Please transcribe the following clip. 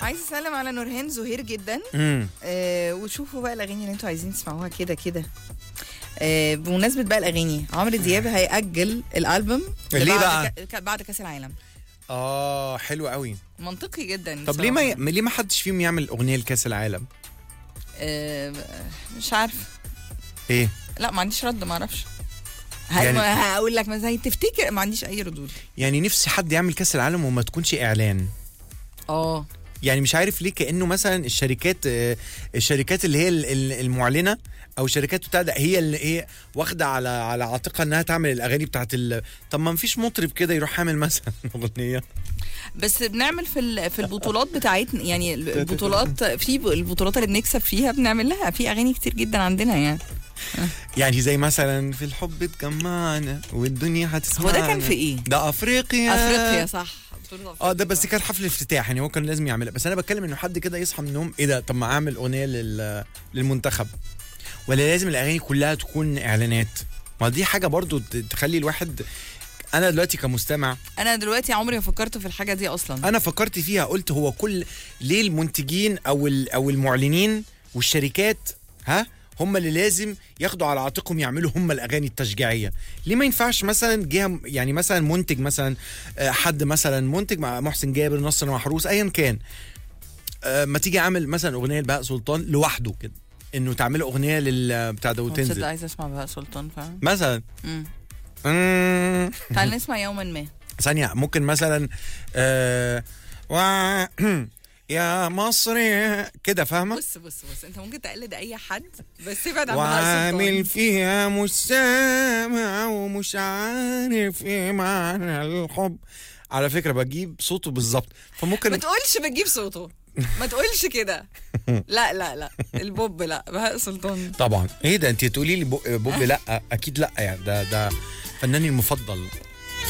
عايزه اسلم على نورهان زهير جدا امم آه وشوفوا بقى الاغاني اللي انتوا عايزين تسمعوها كده كده آه بمناسبه بقى الاغاني عمرو دياب هيأجل الالبوم ليه لبعد بقى؟ ك- ك- بعد كاس العالم اه حلو قوي منطقي جدا طب ليه ما بصراحة. ي... ليه ما حدش فيهم يعمل اغنيه لكاس العالم آه مش عارفه ايه لا ما عنديش رد ما اعرفش هل يعني- يعني هقول لك مثلا تفتكر ما عنديش اي ردود يعني نفسي حد يعمل كاس العالم وما تكونش اعلان اه يعني مش عارف ليه كانه مثلا الشركات آه، الشركات اللي هي ال- ال- المعلنه او شركات بتاع ده هي اللي هي واخده على على عاتقها انها تعمل الاغاني بتاعت ال... طب ما فيش مطرب كده يروح عامل مثلا اغنيه بس بنعمل في ال- في البطولات بتاعتنا يعني البطولات في ب- البطولات اللي بنكسب فيها بنعمل لها في اغاني كتير جدا عندنا يعني يعني زي مثلا في الحب اتجمعنا والدنيا هو هتسمعنا ده كان في ايه؟ ده افريقيا افريقيا صح بطولة اه ده بس أفريقيا. كان حفل افتتاح يعني هو كان لازم يعملها بس انا بتكلم انه حد كده يصحى من النوم ايه ده طب ما اعمل اغنيه لل... للمنتخب ولا لازم الاغاني كلها تكون اعلانات ما دي حاجه برضو ت- تخلي الواحد انا دلوقتي كمستمع انا دلوقتي عمري ما فكرت في الحاجه دي اصلا انا فكرت فيها قلت هو كل ليه المنتجين او ال... او المعلنين والشركات ها هم اللي لازم ياخدوا على عاتقهم يعملوا هم الاغاني التشجيعيه ليه ما ينفعش مثلا جهه يعني مثلا منتج مثلا آه، حد مثلا منتج مع محسن جابر نصر محروس ايا كان آه، ما تيجي عامل مثلا اغنيه لبهاء سلطان لوحده كده انه تعمل اغنيه لل بتاع ده تصدق وتنزل عايزه اسمع بهاء سلطان فعلا مثلا مم. مم. تعال نسمع يوما ما ثانية ممكن مثلا آه و... يا مصري كده فاهمة بص بص بص انت ممكن تقلد اي حد بس ابعد عن بهاء وعامل سلطان فيها مش سامع ومش عارف ايه معنى الحب على فكرة بجيب صوته بالظبط ما فممكن تقولش بتجيب صوته ما تقولش كده لا لا لا البوب لا بهاء سلطان طبعا ايه ده انت تقولي لي بو- بوب لا اكيد لا يعني ده ده فناني المفضل